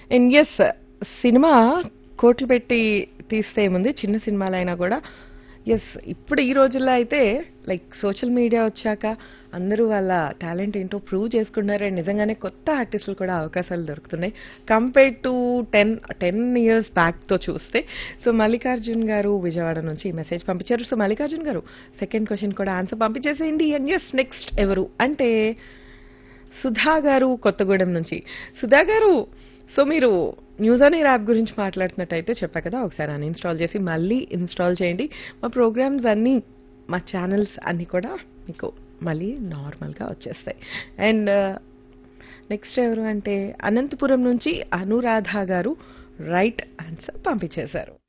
and yes cinema కోట్లు పెట్టి తీస్తే ఏముంది చిన్న సినిమాలైనా కూడా ఎస్ ఇప్పుడు ఈ రోజుల్లో అయితే లైక్ సోషల్ మీడియా వచ్చాక అందరూ వాళ్ళ టాలెంట్ ఏంటో ప్రూవ్ చేసుకున్నారు అండ్ నిజంగానే కొత్త ఆర్టిస్టులు కూడా అవకాశాలు దొరుకుతున్నాయి compare to ten ten years బ్యాక్తో చూస్తే సో మల్లికార్జున్ గారు విజయవాడ నుంచి ఈ మెసేజ్ పంపించారు so Mallikarjun garu second question కూడా ఆన్సర్ పంపించేసేయండి అండ్ ఎస్ నెక్స్ట్ ఎవరు అంటే సుధా గారు కొత్తగూడెం నుంచి సుధా గారు సో మీరు న్యూస్ అనే యాప్ గురించి మాట్లాడుతున్నట్టయితే చెప్పా కదా ఒకసారి అన్ఇన్స్టాల్ చేసి మళ్ళీ ఇన్స్టాల్ చేయండి మా ప్రోగ్రామ్స్ అన్నీ మా ఛానల్స్ అన్నీ కూడా మీకు మళ్ళీ నార్మల్గా వచ్చేస్తాయి అండ్ నెక్స్ట్ ఎవరు అంటే అనంతపురం నుంచి అనురాధ గారు రైట్ ఆన్సర్ పంపించేశారు